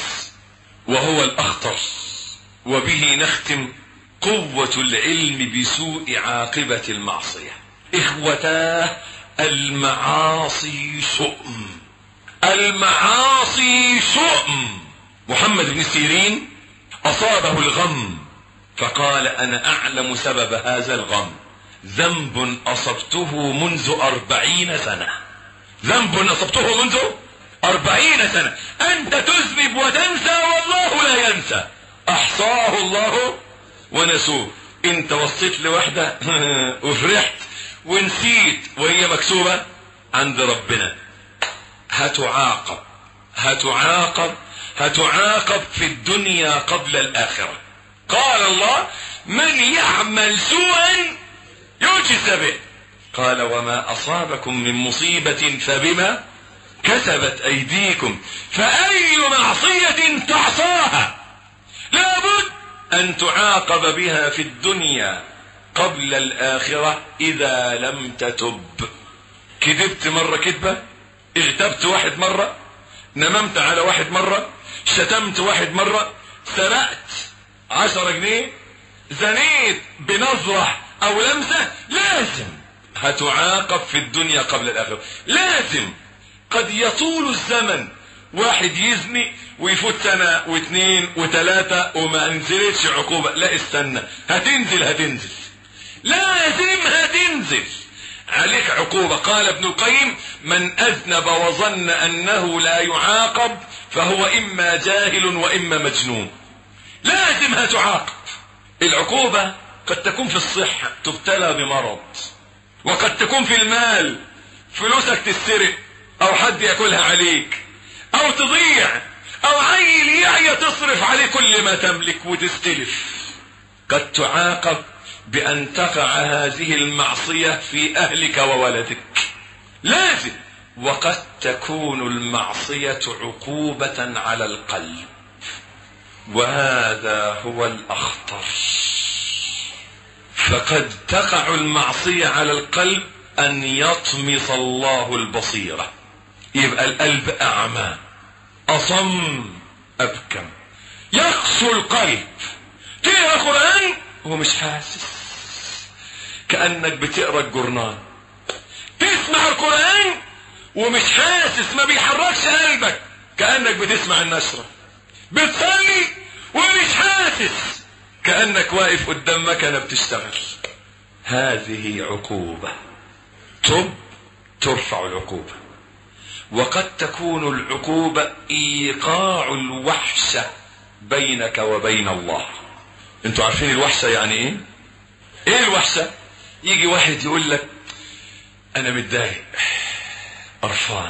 Speaker 2: وهو الأخطر وبه نختم قوة العلم بسوء عاقبة المعصية إخوتاه المعاصي شؤم المعاصي شؤم محمد بن سيرين أصابه الغم فقال أنا أعلم سبب هذا الغم ذنب أصبته منذ أربعين سنة ذنب أصبته منذ أربعين سنة أنت تذنب وتنسى والله لا ينسى أحصاه الله ونسوه انت وصيت لوحدة وفرحت ونسيت وهي مكتوبة عند ربنا هتعاقب هتعاقب هتعاقب في الدنيا قبل الآخرة قال الله من يعمل سوءا يجز به قال وما أصابكم من مصيبة فبما كسبت أيديكم فأي معصية تعصاها لابد أن تعاقب بها في الدنيا قبل الآخرة إذا لم تتب كذبت مرة كذبة اغتبت واحد مرة نممت على واحد مرة شتمت واحد مرة سرقت عشرة جنيه زنيت بنظرة او لمسة لازم هتعاقب في الدنيا قبل الاخرة لازم قد يطول الزمن واحد يزني ويفوت سنة واثنين وثلاثة وما انزلتش عقوبة لا استنى هتنزل هتنزل لازم هتنزل عليك عقوبة قال ابن القيم من أذنب وظن أنه لا يعاقب فهو إما جاهل وإما مجنون لازم هتعاقب العقوبة قد تكون في الصحة تبتلى بمرض وقد تكون في المال فلوسك تتسرق او حد ياكلها عليك او تضيع او عيل يعيا تصرف عليه كل ما تملك وتستلف قد تعاقب بان تقع هذه المعصية في اهلك وولدك لازم وقد تكون المعصية عقوبة على القلب وهذا هو الاخطر فقد تقع المعصية على القلب ان يطمس الله البصيرة يبقى القلب اعمى اصم ابكم يقسو القلب تقرا قرآن هو مش حاسس كأنك بتقرا الجورنال تسمع القرآن ومش حاسس ما بيحركش قلبك كأنك بتسمع النشرة بتصلي ومش حاسس كأنك واقف قدام مكنة بتشتغل هذه عقوبة تب ترفع العقوبة وقد تكون العقوبة ايقاع الوحشة بينك وبين الله انتوا عارفين الوحشة يعني ايه ايه الوحشة يجي واحد يقول لك انا متضايق قرفان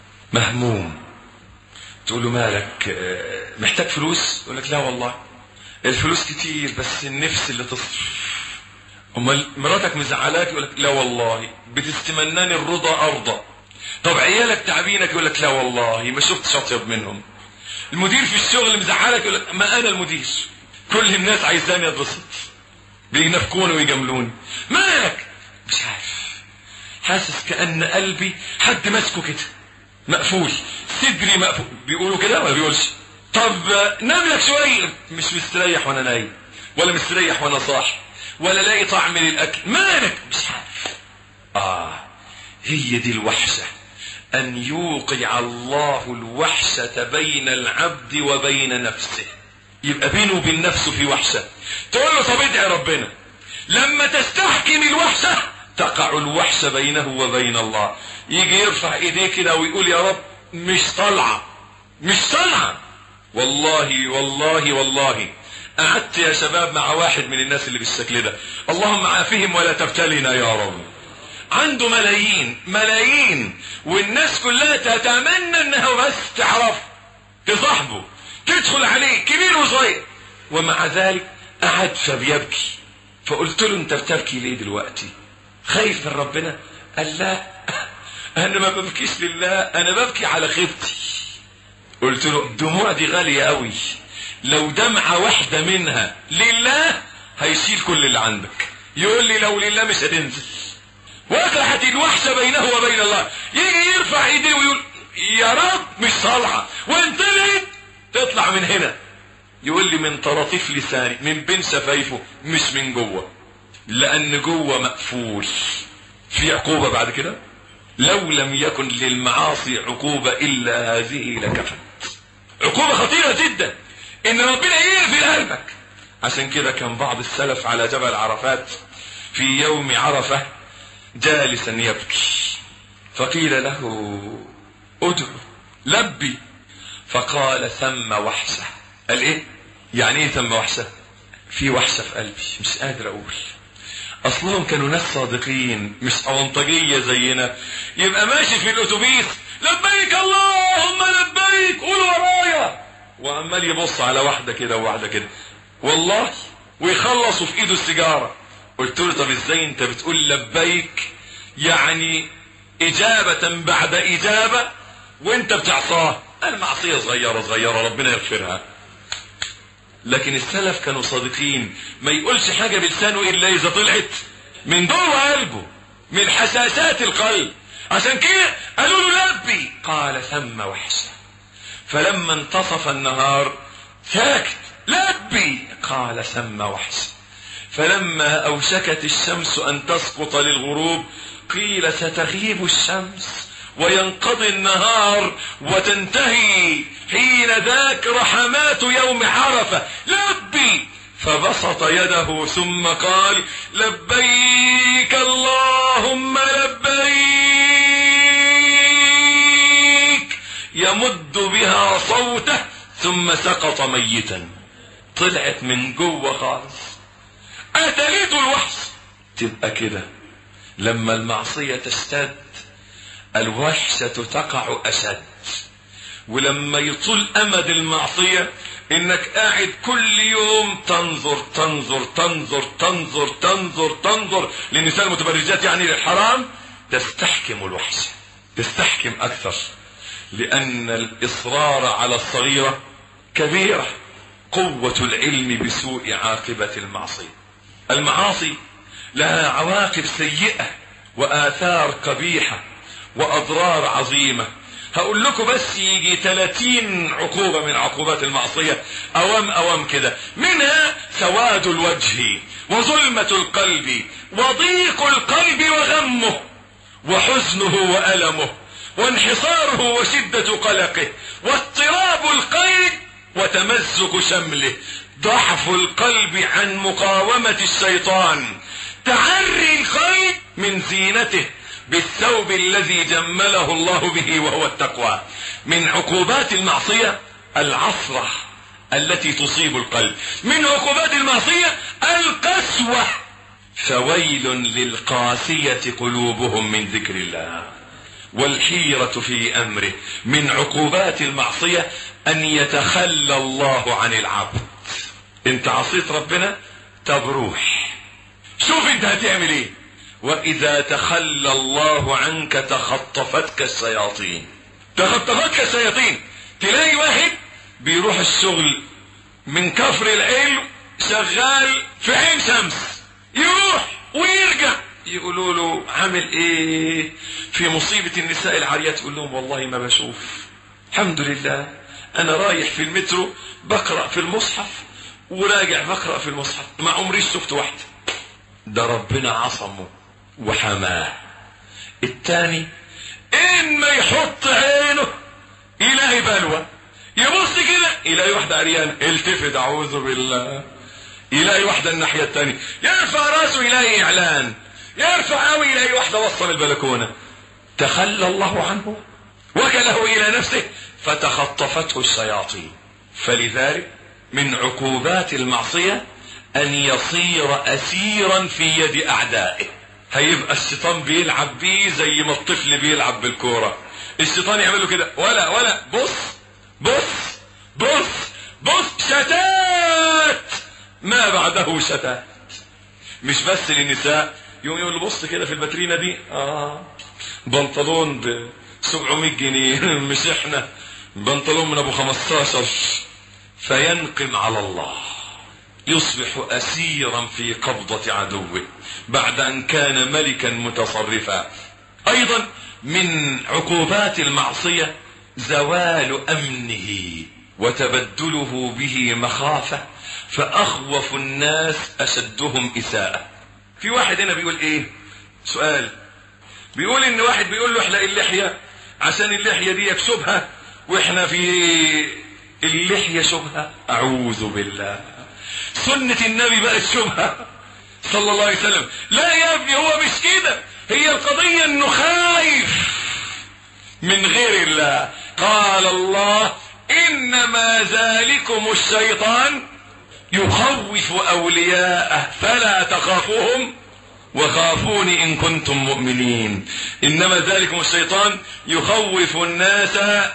Speaker 2: مهموم تقول له مالك محتاج فلوس يقول لك لا والله الفلوس كتير بس النفس اللي تصرف امال مراتك مزعلاك يقول لك لا والله بتستمناني الرضا ارضى طب عيالك تعبينك يقول لك لا والله ما شفتش اطيب منهم المدير في الشغل مزعلك يقول لك ما انا المدير كل الناس عايزاني اتبسط بينافقوني ويجاملوني مالك مش عارف حاسس كأن قلبي حد ماسكه كده مقفول صدري مقفول بيقولوا كده ولا بيقولش طب نام لك شوية مش مستريح وانا نايم ولا مستريح وانا صاحي ولا لاقي طعم للاكل مالك مش عارف اه هي دي الوحشة ان يوقع الله الوحشة بين العبد وبين نفسه يبقى بينه وبين نفسه في وحشة تقول له طب ادعي ربنا لما تستحكم الوحشة تقع الوحشة بينه وبين الله يجي يرفع ايديه كده ويقول يا رب مش طالعة مش طالعة والله والله والله قعدت يا شباب مع واحد من الناس اللي بالشكل ده اللهم عافهم ولا تبتلنا يا رب عنده ملايين ملايين والناس كلها تتمنى انها بس تعرفه تصاحبه تدخل عليه كبير وصغير ومع ذلك قعد فبيبكي فقلت له انت بتبكي ليه دلوقتي خايف من ربنا قال لا انا ما ببكيش لله انا ببكي على خيبتي قلت له الدموع دي غالية قوي لو دمعة واحدة منها لله هيشيل كل اللي عندك يقول لي لو لله مش هتنزل وقعت الوحشة بينه وبين الله يجي يرفع ايديه ويقول يا رب مش صالحة وانت ليه تطلع من هنا يقول لي من طراطيف لساني من بين شفايفه مش من جوه لان جوه مقفول في عقوبة بعد كده لو لم يكن للمعاصي عقوبة الا هذه لكفت عقوبة خطيرة جدا ان ربنا يقفل قلبك عشان كده كان بعض السلف على جبل عرفات في يوم عرفة جالسا يبكي فقيل له ادعو لبي فقال ثم وحشة قال ايه يعني ايه ثم وحشة في وحشة في قلبي مش قادر اقول اصلهم كانوا ناس صادقين مش اونطجية زينا يبقى ماشي في الاتوبيس لبيك اللهم لبيك قول ورايا وعمال يبص على واحدة كده وواحدة كده والله ويخلص في ايده السيجارة قلت له طب ازاي انت بتقول لبيك يعني اجابة بعد اجابة وانت بتعصاه المعصية صغيرة صغيرة ربنا يغفرها لكن السلف كانوا صادقين ما يقولش حاجة بلسانه الا اذا طلعت من جوه قلبه من حساسات القلب عشان كده قالوا له لبي قال ثم وحشة فلما انتصف النهار ساكت لبي قال ثم وحشة فلما اوشكت الشمس ان تسقط للغروب قيل ستغيب الشمس وينقضي النهار وتنتهي حين ذاك رحمات يوم عرفة لبي فبسط يده ثم قال لبيك اللهم لبيك يمد بها صوته ثم سقط ميتا طلعت من جوه خالص قتلته الوحش تبقى كده لما المعصية تشتد الوحشة تقع أشد ولما يطول أمد المعصية إنك قاعد كل يوم تنظر تنظر تنظر تنظر تنظر تنظر للنساء المتبرجات يعني للحرام تستحكم الوحشة تستحكم أكثر لأن الإصرار على الصغيرة كبيرة قوة العلم بسوء عاقبة المعصية المعاصي لها عواقب سيئة وآثار قبيحة وأضرار عظيمة هقول لكم بس يجي 30 عقوبة من عقوبات المعصية أوام أوام كده منها سواد الوجه وظلمة القلب وضيق القلب وغمه وحزنه وألمه وانحصاره وشدة قلقه واضطراب القلب وتمزق شمله ضعف القلب عن مقاومة الشيطان تعري القلب من زينته بالثوب الذي جمله الله به وهو التقوى من عقوبات المعصية العصرة التي تصيب القلب من عقوبات المعصية القسوة فويل للقاسية قلوبهم من ذكر الله والحيرة في أمره من عقوبات المعصية أن يتخلى الله عن العبد انت عصيت ربنا طب روح شوف انت هتعمل ايه واذا تخلى الله عنك تخطفتك الشياطين تخطفتك الشياطين تلاقي واحد بيروح الشغل من كفر العلم شغال في عين شمس يروح ويرجع يقولوا له عامل ايه في مصيبة النساء العاريات يقول لهم والله ما بشوف الحمد لله انا رايح في المترو بقرأ في المصحف وراجع بقرأ في المصحف ما عمري شفت واحدة ده ربنا عصمه وحماه التاني ان ما يحط عينه يلاقي بلوى يبص كده يلاقي واحدة عريانة التفت اعوذ بالله يلاقي واحدة الناحية التانية يرفع راسه يلاقي اعلان يرفع قوي يلاقي واحدة وصل البلكونة تخلى الله عنه وكله الى نفسه فتخطفته الشياطين فلذلك من عقوبات المعصية ان يصير اسيرا في يد اعدائه هيبقى الشيطان بيلعب بيه زي ما الطفل بيلعب بالكورة الشيطان يعمل له كده ولا ولا بص بص بص بص شتات ما بعده شتات مش بس للنساء يوم يقول له بص كده في الباترينا دي اه بنطلون ب 700 جنيه مش احنا بنطلون من ابو 15 فينقم على الله يصبح اسيرا في قبضة عدوه بعد ان كان ملكا متصرفا ايضا من عقوبات المعصية زوال امنه وتبدله به مخافة فاخوف الناس اشدهم اساءة في واحد هنا بيقول ايه سؤال بيقول ان واحد بيقول له احلق اللحية عشان اللحية دي شبهة واحنا في اللحية شبهة اعوذ بالله سنة النبي بقت شبهة صلى الله عليه وسلم لا يا ابني هو مش كده هي القضية انه خايف من غير الله قال الله انما ذلكم الشيطان يخوف اولياءه فلا تخافوهم وخافوني ان كنتم مؤمنين انما ذلكم الشيطان يخوف الناس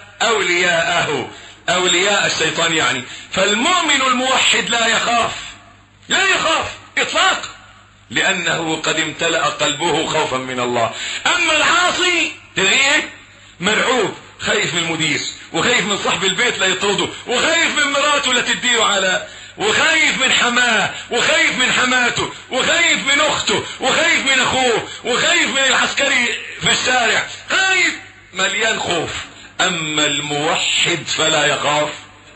Speaker 2: اولياءه اولياء الشيطان يعني فالمؤمن الموحد لا يخاف لا يخاف اطلاقا لانه قد امتلأ قلبه خوفا من الله اما العاصي ايه مرعوب خايف من المدير وخايف من صاحب البيت لا يطرده وخايف من مراته لا تديه على وخايف من حماه وخايف من حماته وخايف من اخته وخايف من اخوه وخايف من العسكري في الشارع خايف مليان خوف اما الموحد فلا يخاف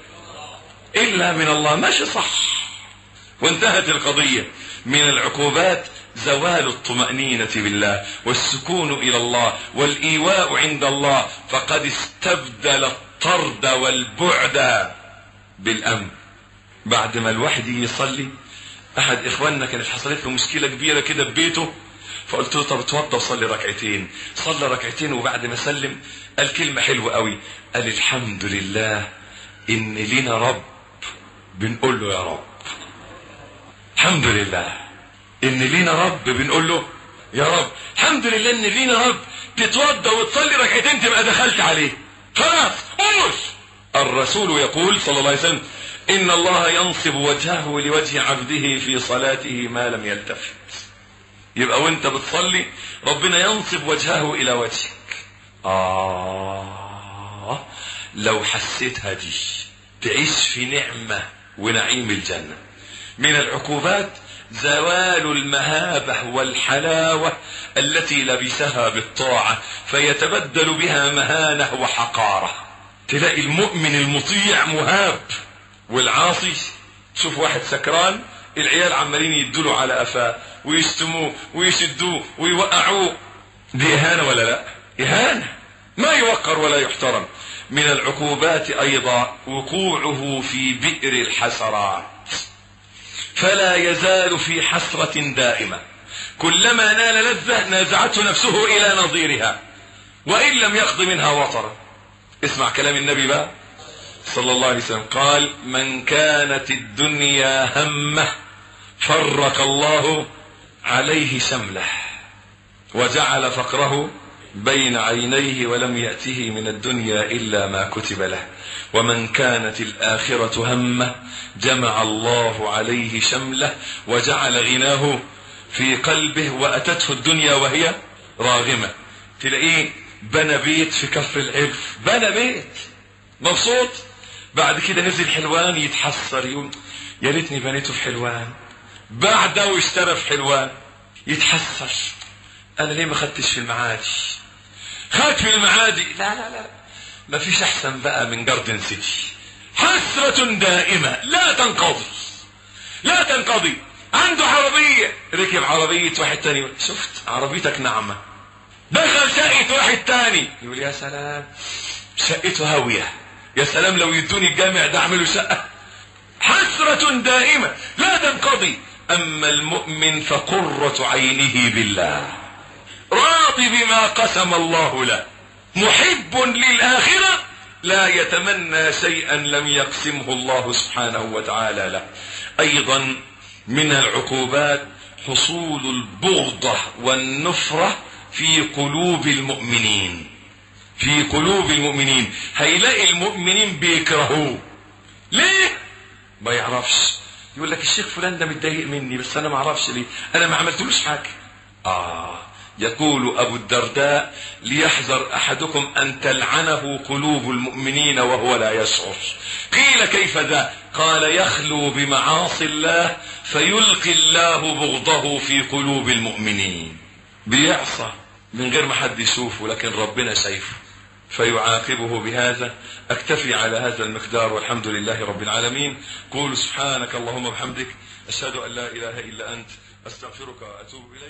Speaker 2: الا من الله ماشي صح وانتهت القضية من العقوبات زوال الطمأنينة بالله والسكون الى الله والايواء عند الله فقد استبدل الطرد والبعد بالامن بعد ما الواحد يجي يصلي احد اخواننا كانت حصلت له مشكلة كبيرة كده ببيته فقلت له طب اتوضى وصلي ركعتين صلى ركعتين وبعد ما سلم قال كلمة حلوة قوي قال الحمد لله ان لنا رب بنقول له يا رب الحمد لله ان لينا رب بنقول له يا رب الحمد لله ان لينا رب تتوضى وتصلي ركعتين تبقى دخلت عليه خلاص قول الرسول يقول صلى الله عليه وسلم ان الله ينصب وجهه لوجه عبده في صلاته ما لم يلتفت يبقى وانت بتصلي ربنا ينصب وجهه الى وجهك آه لو حسيتها دي تعيش في نعمة ونعيم الجنة من العقوبات زوال المهابة والحلاوة التي لبسها بالطاعة فيتبدل بها مهانة وحقارة تلاقي المؤمن المطيع مهاب والعاصي شوف واحد سكران العيال عمالين يدلوا على قفاه ويشتموه ويشدوه ويوقعوه دي اهانه ولا لا اهانه ما يوقر ولا يحترم من العقوبات ايضا وقوعه في بئر الحسرات فلا يزال في حسره دائمه كلما نال لذه نازعته نفسه الى نظيرها وان لم يقض منها وطرا اسمع كلام النبي بقى صلى الله عليه وسلم قال من كانت الدنيا همه فرق الله عليه شمله وجعل فقره بين عينيه ولم يأته من الدنيا إلا ما كتب له ومن كانت الآخرة همه جمع الله عليه شمله وجعل غناه في قلبه وأتته الدنيا وهي راغمة تلاقيه بنى بيت في كفر العرف بنى بيت مبسوط بعد كده نزل حلوان يتحسر يقول يا ريتني بنيته في حلوان بعده واشترى في حلوان يتحسر انا ليه ما خدتش في المعادي خد في المعادي لا لا لا ما فيش احسن بقى من جاردن سيتي حسرة دائمة لا تنقضي لا تنقضي عنده عربية ركب عربية واحد تاني شفت عربيتك نعمة دخل شقة واحد تاني يقول يا سلام شقته هاوية يا سلام لو يدوني الجامع ده اعمله شقة حسرة دائمة لا تنقضي اما المؤمن فقرة عينه بالله راضي بما قسم الله له محب للآخرة لا يتمنى شيئا لم يقسمه الله سبحانه وتعالى له ايضا من العقوبات حصول البغضة والنفرة في قلوب المؤمنين في قلوب المؤمنين هيلاقي المؤمنين بيكرهوه ليه ما يعرفش يقول لك الشيخ فلان ده متضايق مني بس انا ما اعرفش ليه انا ما عملتلوش حاجه اه يقول ابو الدرداء ليحذر احدكم ان تلعنه قلوب المؤمنين وهو لا يشعر قيل كيف ذا قال يخلو بمعاصي الله فيلقي الله بغضه في قلوب المؤمنين بيعصى من غير ما حد يشوفه لكن ربنا شايفه فيعاقبه بهذا اكتفي على هذا المقدار والحمد لله رب العالمين قول سبحانك اللهم وبحمدك اشهد ان لا اله الا انت استغفرك واتوب اليك